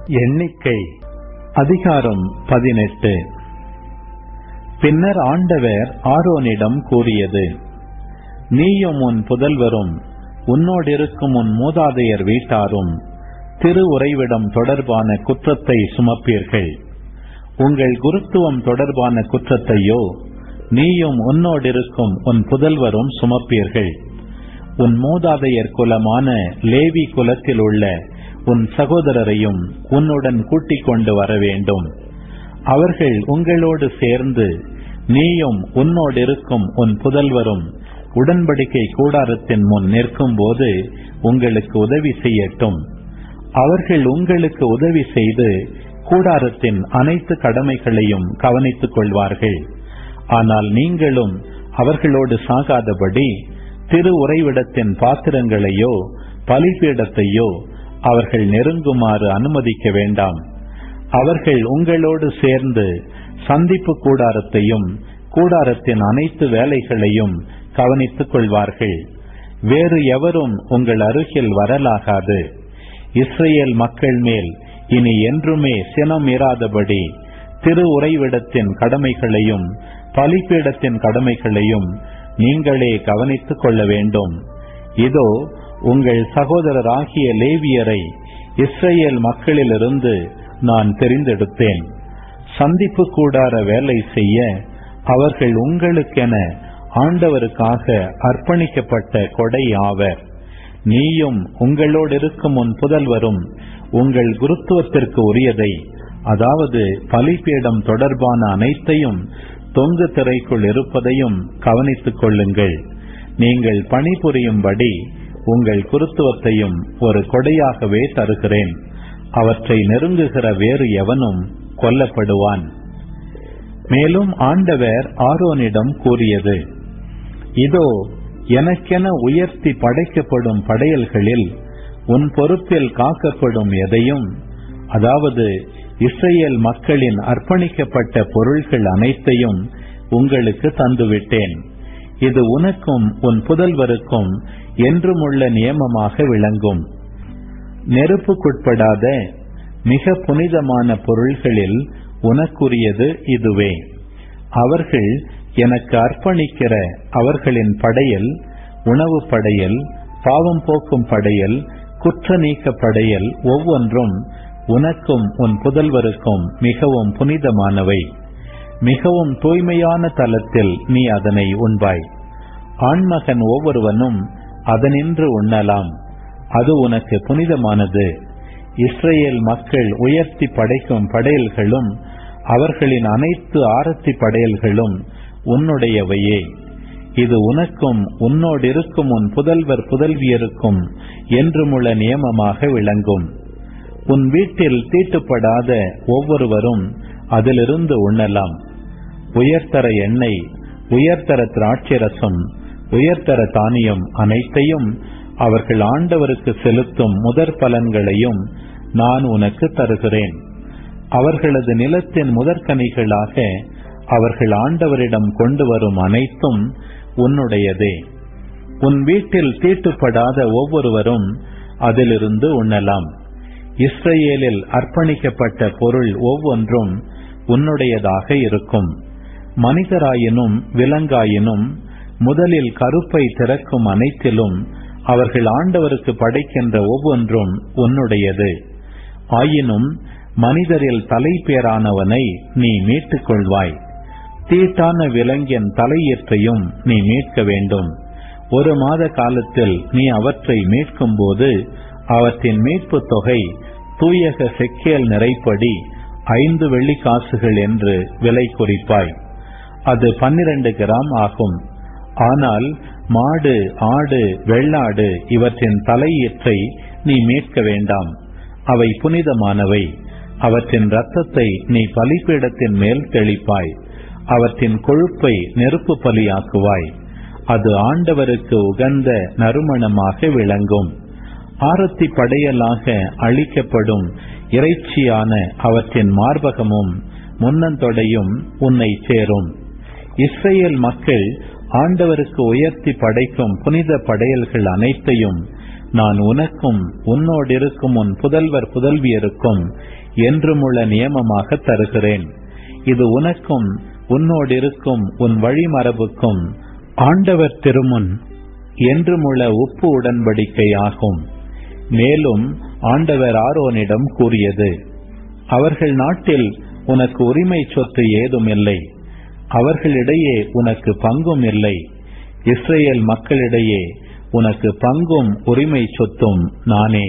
எண்ணிக்கை அதிகாரம் பதினெட்டு பின்னர் ஆண்டவர் ஆரோனிடம் கூறியது நீயும் உன் புதல்வரும் உன்னோடிருக்கும் உன் மூதாதையர் வீட்டாரும் திரு உறைவிடம் தொடர்பான குற்றத்தை சுமப்பீர்கள் உங்கள் குருத்துவம் தொடர்பான குற்றத்தையோ நீயும் உன்னோடிருக்கும் உன் புதல்வரும் சுமப்பீர்கள் உன் மூதாதையர் குலமான லேவி குலத்தில் உள்ள உன் சகோதரரையும் உன்னுடன் கூட்டிக் கொண்டு வர வேண்டும் அவர்கள் உங்களோடு சேர்ந்து நீயும் உன்னோடிருக்கும் உன் புதல்வரும் உடன்படிக்கை கூடாரத்தின் முன் நிற்கும் போது உங்களுக்கு உதவி செய்யட்டும் அவர்கள் உங்களுக்கு உதவி செய்து கூடாரத்தின் அனைத்து கடமைகளையும் கவனித்துக் கொள்வார்கள் ஆனால் நீங்களும் அவர்களோடு சாகாதபடி திரு உறைவிடத்தின் பாத்திரங்களையோ பலிபீடத்தையோ அவர்கள் நெருங்குமாறு அனுமதிக்க வேண்டாம் அவர்கள் உங்களோடு சேர்ந்து சந்திப்பு கூடாரத்தையும் கூடாரத்தின் அனைத்து வேலைகளையும் கவனித்துக் கொள்வார்கள் வேறு எவரும் உங்கள் அருகில் வரலாகாது இஸ்ரேல் மக்கள் மேல் இனி என்றுமே சினம் இராதபடி திரு உறைவிடத்தின் கடமைகளையும் பலிப்பீடத்தின் கடமைகளையும் நீங்களே கவனித்துக் கொள்ள வேண்டும் இதோ உங்கள் சகோதரராகிய லேவியரை இஸ்ரேல் மக்களிலிருந்து நான் தெரிந்தெடுத்தேன் சந்திப்பு கூடார வேலை செய்ய அவர்கள் உங்களுக்கென ஆண்டவருக்காக அர்ப்பணிக்கப்பட்ட கொடை ஆவர் நீயும் உங்களோடு இருக்கும் உன் புதல்வரும் உங்கள் குருத்துவத்திற்கு உரியதை அதாவது பலிபீடம் தொடர்பான அனைத்தையும் தொங்கு திரைக்குள் இருப்பதையும் கவனித்துக் கொள்ளுங்கள் நீங்கள் பணிபுரியும்படி உங்கள் குருத்துவத்தையும் ஒரு கொடையாகவே தருகிறேன் அவற்றை நெருங்குகிற வேறு எவனும் கொல்லப்படுவான் மேலும் ஆண்டவர் ஆரோனிடம் கூறியது இதோ எனக்கென உயர்த்தி படைக்கப்படும் படையல்களில் உன் பொறுப்பில் காக்கப்படும் எதையும் அதாவது இஸ்ரேல் மக்களின் அர்ப்பணிக்கப்பட்ட பொருள்கள் அனைத்தையும் உங்களுக்கு தந்துவிட்டேன் இது உனக்கும் உன் புதல்வருக்கும் என்றுமுள்ள நியமமாக விளங்கும் நெருப்புக்குட்படாத மிக புனிதமான பொருள்களில் உனக்குரியது இதுவே அவர்கள் எனக்கு அர்ப்பணிக்கிற அவர்களின் படையல் உணவு படையல் பாவம் போக்கும் படையல் குற்ற நீக்க படையல் ஒவ்வொன்றும் உனக்கும் உன் புதல்வருக்கும் மிகவும் புனிதமானவை மிகவும் தூய்மையான தலத்தில் நீ அதனை உண்பாய் ஆண்மகன் ஒவ்வொருவனும் அதனின்று உண்ணலாம் அது உனக்கு புனிதமானது இஸ்ரேல் மக்கள் உயர்த்தி படைக்கும் படையல்களும் அவர்களின் அனைத்து ஆரத்தி படையல்களும் உன்னுடையவையே இது உனக்கும் உன்னோடிருக்கும் உன் புதல்வர் புதல்வியருக்கும் என்றுமுள்ள நியமமாக விளங்கும் உன் வீட்டில் தீட்டுப்படாத ஒவ்வொருவரும் அதிலிருந்து உண்ணலாம் உயர்தர எண்ணெய் உயர்தர திராட்சரசம் உயர்தர தானியம் அனைத்தையும் அவர்கள் ஆண்டவருக்கு செலுத்தும் முதற் பலன்களையும் நான் உனக்கு தருகிறேன் அவர்களது நிலத்தின் முதற்கனிகளாக அவர்கள் ஆண்டவரிடம் கொண்டு வரும் அனைத்தும் உன்னுடையதே உன் வீட்டில் தீட்டுப்படாத ஒவ்வொருவரும் அதிலிருந்து உண்ணலாம் இஸ்ரேலில் அர்ப்பணிக்கப்பட்ட பொருள் ஒவ்வொன்றும் உன்னுடையதாக இருக்கும் மனிதராயினும் விலங்காயினும் முதலில் கருப்பை திறக்கும் அனைத்திலும் அவர்கள் ஆண்டவருக்கு படைக்கின்ற ஒவ்வொன்றும் உன்னுடையது ஆயினும் மனிதரில் தலைப்பேரானவனை நீ மீட்டுக் கொள்வாய் தீட்டான விலங்கின் தலையீற்றையும் நீ மீட்க வேண்டும் ஒரு மாத காலத்தில் நீ அவற்றை மீட்கும் போது அவற்றின் மீட்பு தொகை தூயக செக்கேல் நிறைப்படி ஐந்து வெள்ளி காசுகள் என்று விலை குறிப்பாய் அது பன்னிரண்டு கிராம் ஆகும் ஆனால் மாடு ஆடு வெள்ளாடு இவற்றின் தலையீற்றை நீ மீட்க வேண்டாம் அவை புனிதமானவை அவற்றின் ரத்தத்தை நீ பலிப்பீடத்தின் மேல் தெளிப்பாய் அவற்றின் கொழுப்பை நெருப்பு பலியாக்குவாய் அது ஆண்டவருக்கு உகந்த நறுமணமாக விளங்கும் ஆரத்தி படையலாக அளிக்கப்படும் இறைச்சியான அவற்றின் மார்பகமும் முன்னந்தொடையும் உன்னை சேரும் இஸ்ரேல் மக்கள் ஆண்டவருக்கு உயர்த்தி படைக்கும் புனித படையல்கள் அனைத்தையும் நான் உனக்கும் உன்னோடிருக்கும் உன் புதல்வர் புதல்வியருக்கும் என்றுமுள்ள நியமமாக தருகிறேன் இது உனக்கும் உன்னோடிருக்கும் உன் வழிமரபுக்கும் ஆண்டவர் திருமுன் என்றுமுள்ள உப்பு உடன்படிக்கை ஆகும் மேலும் ஆண்டவர் ஆரோனிடம் கூறியது அவர்கள் நாட்டில் உனக்கு உரிமை சொத்து ஏதும் இல்லை அவர்களிடையே உனக்கு பங்கும் இல்லை இஸ்ரேல் மக்களிடையே உனக்கு பங்கும் உரிமை சொத்தும் நானே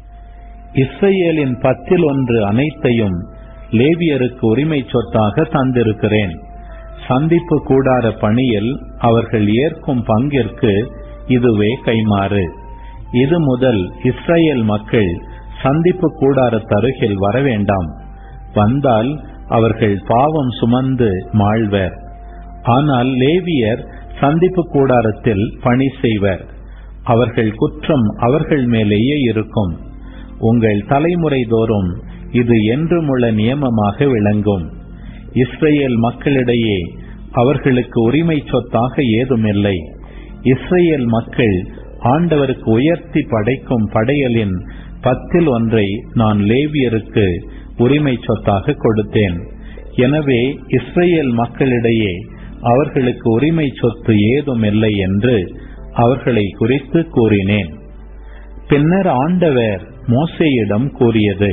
இஸ்ரேலின் பத்தில் ஒன்று அனைத்தையும் லேவியருக்கு உரிமை சொத்தாக தந்திருக்கிறேன் சந்திப்பு கூடார பணியில் அவர்கள் ஏற்கும் பங்கிற்கு இதுவே கைமாறு இது முதல் இஸ்ரேல் மக்கள் சந்திப்பு கூடார தருகில் வரவேண்டாம் வந்தால் அவர்கள் பாவம் சுமந்து மாழ்வர் ஆனால் லேவியர் சந்திப்பு கூடாரத்தில் பணி செய்வர் அவர்கள் குற்றம் அவர்கள் மேலேயே இருக்கும் உங்கள் தலைமுறை தோறும் இது என்றுமுள்ள நியமமாக விளங்கும் இஸ்ரேல் மக்களிடையே அவர்களுக்கு உரிமை சொத்தாக ஏதுமில்லை இஸ்ரேல் மக்கள் ஆண்டவருக்கு உயர்த்தி படைக்கும் படையலின் பத்தில் ஒன்றை நான் லேவியருக்கு உரிமை சொத்தாக கொடுத்தேன் எனவே இஸ்ரேல் மக்களிடையே அவர்களுக்கு உரிமை சொத்து ஏதும் இல்லை என்று அவர்களை குறித்து கூறினேன் பின்னர் ஆண்டவர் மோசேயிடம் கூறியது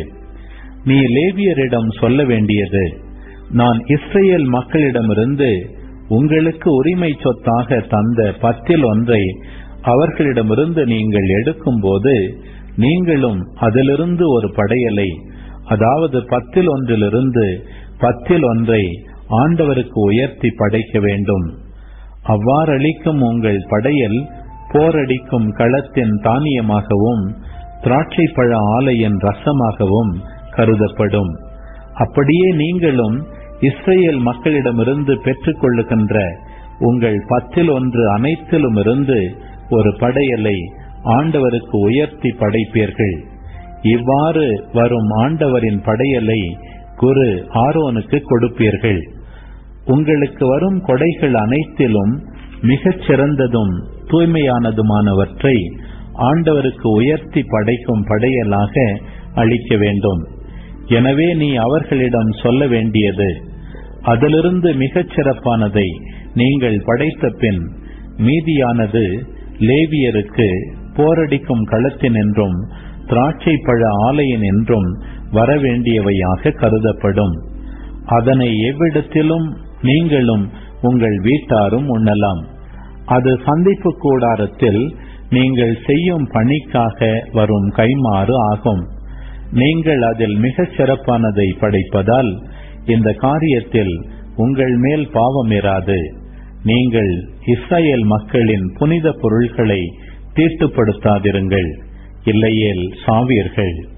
நீ லேவியரிடம் சொல்ல வேண்டியது நான் இஸ்ரேல் மக்களிடமிருந்து உங்களுக்கு உரிமை சொத்தாக தந்த பத்தில் ஒன்றை அவர்களிடமிருந்து நீங்கள் எடுக்கும்போது நீங்களும் அதிலிருந்து ஒரு படையலை அதாவது பத்தில் ஒன்றிலிருந்து பத்தில் ஒன்றை ஆண்டவருக்கு உயர்த்தி படைக்க வேண்டும் அவ்வாறளிக்கும் உங்கள் படையல் போரடிக்கும் களத்தின் தானியமாகவும் திராட்சை பழ ஆலையின் ரசமாகவும் கருதப்படும் அப்படியே நீங்களும் இஸ்ரேல் மக்களிடமிருந்து பெற்றுக்கொள்ளுகின்ற உங்கள் பத்தில் ஒன்று அனைத்திலுமிருந்து ஒரு படையலை ஆண்டவருக்கு உயர்த்தி படைப்பீர்கள் இவ்வாறு வரும் ஆண்டவரின் படையலை குரு ஆரோனுக்கு கொடுப்பீர்கள் உங்களுக்கு வரும் கொடைகள் அனைத்திலும் மிகச் சிறந்ததும் தூய்மையானதுமானவற்றை ஆண்டவருக்கு உயர்த்தி படைக்கும் படையலாக அளிக்க வேண்டும் எனவே நீ அவர்களிடம் சொல்ல வேண்டியது அதிலிருந்து மிகச் சிறப்பானதை நீங்கள் படைத்த பின் மீதியானது லேவியருக்கு போரடிக்கும் களத்தின் என்றும் திராட்சை பழ ஆலையின் என்றும் வரவேண்டியவையாக கருதப்படும் அதனை எவ்விடத்திலும் நீங்களும் உங்கள் வீட்டாரும் உண்ணலாம் அது சந்திப்பு கூடாரத்தில் நீங்கள் செய்யும் பணிக்காக வரும் கைமாறு ஆகும் நீங்கள் அதில் மிகச் சிறப்பானதை படைப்பதால் இந்த காரியத்தில் உங்கள் மேல் பாவம் இராது நீங்கள் இஸ்ரேல் மக்களின் புனித பொருள்களை தீட்டுப்படுத்தாதிருங்கள் இல்லையேல் சாவீர்கள்